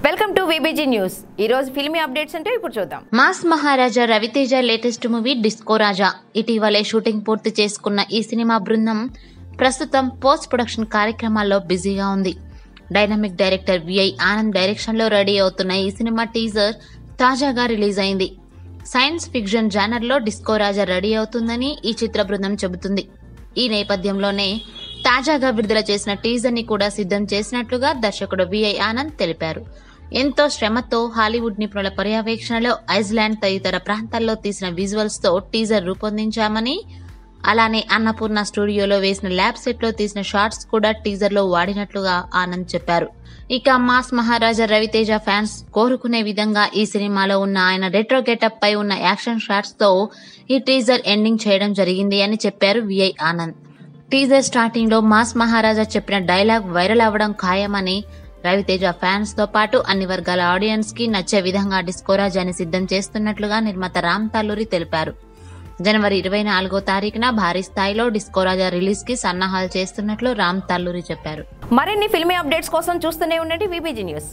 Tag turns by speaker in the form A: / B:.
A: welcome to VBG news ఈ రోజు filmy updates అంటే ఇప్పుడు చూద్దాం
B: mass Maharaja Ravi Teja latest movie Disco Raja ఇటీవలే షూటింగ్ పూర్తి చేసుకున్న ఈ సినిమా బృందం ప్రస్తుతం పోస్ట్ ప్రొడక్షన్ కార్యక్రమాల్లో బిజీగా ఉంది dynamic director VI Anand direction లో రెడీ అవుతున్న ఈ సినిమా టీజర్ తాజాగా రిలీజ్ అయింది సైన్స్ ఫిక్షన్ జానర్ లో డిస్కో రాజా రెడీ అవుతుందని ఈ చిత్ర బృందం చెబుతుంది ఈ నేపథ్యంలోనే తాజాగా విడుదల చేసిన టీజర్ ని కూడా సిద్ధం చేసినట్లుగా దర్శకుడు విఐ ఆనంద్ తెలిపారు ఎంతో శ్రమతో హాలీవుడ్ నిపుణుల పర్యవేక్షణలో ఐస్లాండ్ తదితర ప్రాంతాల్లో తీసిన విజువల్స్ తో టీజర్ రూపొందించామని అలానే అన్నపూర్ణ స్టూడియోలో వేసిన ల్యాబ్ సెట్ లో తీసిన షార్ట్స్ కూడా టీజర్ లో వాడినట్లుగా ఆనంద్ చెప్పారు ఇక మాస్ మహారాజా రవితేజ ఫ్యాన్స్ కోరుకునే విధంగా ఈ సినిమాలో ఉన్న ఆయన రెట్రో గెటప్ పై ఉన్న యాక్షన్ షాట్స్ తో ఈ టీజర్ ఎండింగ్ చేయడం జరిగింది అని చెప్పారు విఐ ఆనంద్ టీజర్ స్టార్టింగ్ లో మాస్ మహారాజా చెప్పిన డైలాగ్ వైరల్ అవ్వడం ఖాయమని రవితేజ ఫ్యాన్స్ తో పాటు అన్ని వర్గాల ఆడియన్స్ కి నచ్చే విధంగా డిస్కోరాజాని సిద్ధం చేస్తున్నట్లుగా నిర్మాత రామ్ తల్లూరి తెలిపారు జనవరి ఇరవై నాలుగో తారీఖున భారీ స్థాయిలో డిస్కోరాజా రిలీజ్ కి సన్నాహాలు చేస్తున్నట్లు రామ్ తల్లూరి చెప్పారు
A: మరిన్ని ఫిల్మీ అప్డేట్స్ కోసం చూస్తూనే ఉండండి విబిజీ న్యూస్